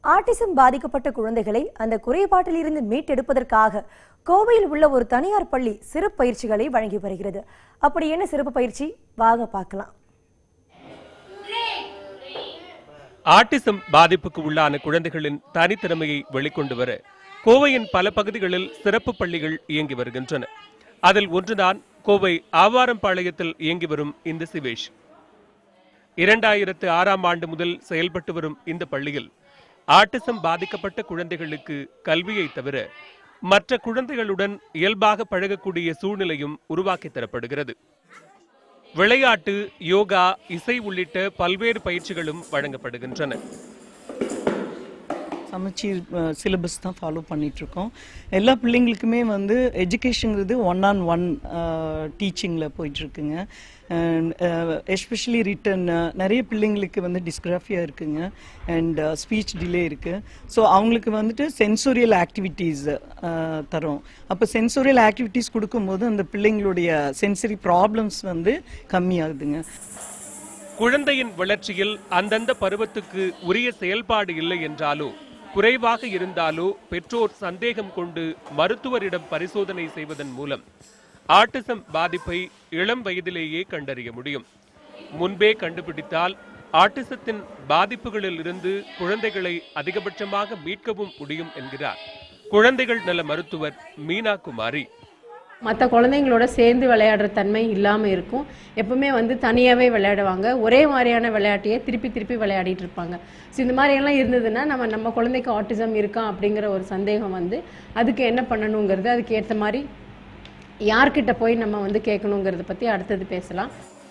autism பாதிக்கப்பட்ட குழந்தைகளை அந்த குறைபாட்டிலிருந்து மீட்டெடுப்பதற்காக கோவையில் உள்ள ஒரு தனியார் பள்ளி சிறப்பு பயிற்சிகளை வழங்கி வருகிறது அப்படி என்ன சிறப்பு பயிற்சி வாங்க பார்க்கலாம் ஆட்டிசம் பாதிப்புக்கு உள்ளான குழந்தைகளின் தனித்திறமையை வெளிக்கொண்டு வர கோவையின் பல பகுதிகளில் சிறப்பு பள்ளிகள் இயங்கி வருகின்றன அதில் ஒன்றுதான் கோவை ஆவாரம்பாளையத்தில் இயங்கி வரும் இந்த சிவேஷ் இரண்டாயிரத்து ஆறாம் ஆண்டு முதல் செயல்பட்டு வரும் இந்த பள்ளியில் ஆட்டிசம் பாதிக்கப்பட்ட குழந்தைகளுக்கு கல்வியை தவிர மற்ற குழந்தைகளுடன் இயல்பாக பழகக்கூடிய சூழ்நிலையும் உருவாக்கித் தரப்படுகிறது விளையாட்டு யோகா இசை உள்ளிட்ட பல்வேறு பயிற்சிகளும் வழங்கப்படுகின்றன சமச்சீர் சிலபஸ் தான் ஃபாலோ பண்ணிகிட்ருக்கோம் எல்லா பிள்ளைங்களுக்குமே வந்து எஜுகேஷனுங்கிறது ஒன் ஆன் ஒன் டீச்சிங்கில் போயிட்டுருக்குங்க எஸ்பெஷலி ரிட்டன் நிறைய பிள்ளைங்களுக்கு வந்து டிஸ்கிராஃபியா இருக்குங்க அண்ட் ஸ்பீச் டிலே இருக்குது ஸோ அவங்களுக்கு வந்துட்டு சென்சோரியல் ஆக்டிவிட்டீஸ் தரோம் அப்போ சென்சோரியல் ஆக்டிவிட்டீஸ் கொடுக்கும்போது அந்த பிள்ளைங்களுடைய சென்சரி ப்ராப்ளம்ஸ் வந்து கம்மியாகுதுங்க குழந்தையின் வளர்ச்சியில் அந்தந்த பருவத்துக்கு உரிய செயல்பாடு இல்லை என்றாலோ குறைவாக இருந்தாலோ பெற்றோர் சந்தேகம் கொண்டு மருத்துவரிடம் பரிசோதனை செய்வதன் மூலம் ஆட்டிசம் பாதிப்பை இளம் வயதிலேயே கண்டறிய முடியும் முன்பே கண்டுபிடித்தால் ஆட்டிசத்தின் பாதிப்புகளில் இருந்து குழந்தைகளை அதிகபட்சமாக மீட்கவும் முடியும் என்கிறார் குழந்தைகள் நல மருத்துவர் மீனா குமாரி மற்ற குழந்தைங்களோட சேர்ந்து விளையாடுற தன்மை இல்லாமல் இருக்கும் எப்பவுமே வந்து தனியாகவே விளையாடுவாங்க ஒரே மாதிரியான விளையாட்டையே திருப்பி திருப்பி விளையாடிட்டு இருப்பாங்க ஸோ இந்த மாதிரியெல்லாம் இருந்ததுன்னா நம்ம நம்ம குழந்தைக்கு ஆட்டிசம் இருக்கா அப்படிங்கிற ஒரு சந்தேகம் வந்து அதுக்கு என்ன பண்ணணுங்கிறது அதுக்கு ஏற்ற மாதிரி யார்கிட்ட போய் நம்ம வந்து கேட்கணுங்கிறத பற்றி அடுத்தது பேசலாம்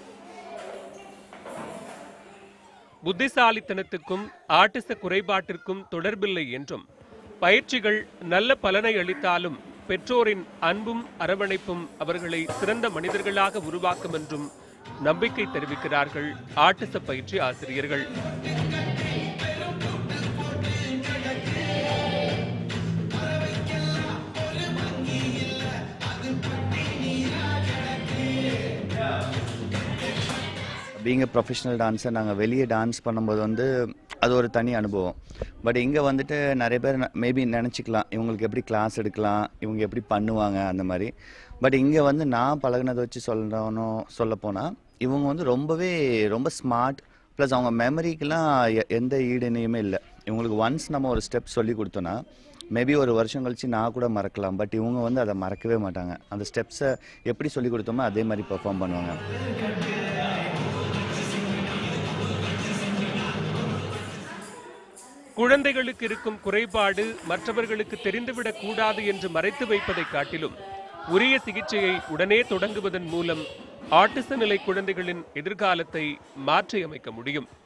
புத்திசாலித்தனத்துக்கும் ஆட்டிச குறைபாட்டிற்கும் தொடர்பில்லை என்றும் பயிற்சிகள் நல்ல பலனை அளித்தாலும் பெற்றோரின் அன்பும் அரவணைப்பும் அவர்களை சிறந்த மனிதர்களாக உருவாக்கும் என்றும் நம்பிக்கை தெரிவிக்கிறார்கள் ஆட்டிச பயிற்சி ஆசிரியர்கள் பீங் ப்ரொஃபஷனல் டான்ஸர் நாங்கள் வெளியே டான்ஸ் பண்ணும்போது வந்து அது ஒரு தனி அனுபவம் பட் இங்கே வந்துட்டு நிறைய பேர் மேபி நினச்சிக்கலாம் இவங்களுக்கு எப்படி கிளாஸ் எடுக்கலாம் இவங்க எப்படி பண்ணுவாங்க அந்த மாதிரி பட் இங்கே வந்து நான் பழகுனதை வச்சு சொல்லணும் சொல்ல போனால் இவங்க வந்து ரொம்பவே ரொம்ப ஸ்மார்ட் ப்ளஸ் அவங்க மெமரிக்கெலாம் எந்த ஈடுணையுமே இல்லை இவங்களுக்கு ஒன்ஸ் நம்ம ஒரு ஸ்டெப் சொல்லி கொடுத்தோன்னா மேபி ஒரு வருஷம் கழிச்சு நான் கூட மறக்கலாம் பட் இவங்க வந்து அதை மறக்கவே மாட்டாங்க அந்த ஸ்டெப்ஸை எப்படி சொல்லி கொடுத்தோமோ அதே மாதிரி பெர்ஃபார்ம் பண்ணுவாங்க குழந்தைகளுக்கு இருக்கும் குறைபாடு மற்றவர்களுக்கு தெரிந்துவிடக் கூடாது என்று மறைத்து வைப்பதை காட்டிலும் உரிய சிகிச்சையை உடனே தொடங்குவதன் மூலம் ஆட்டிச நிலை குழந்தைகளின் எதிர்காலத்தை மாற்றியமைக்க முடியும்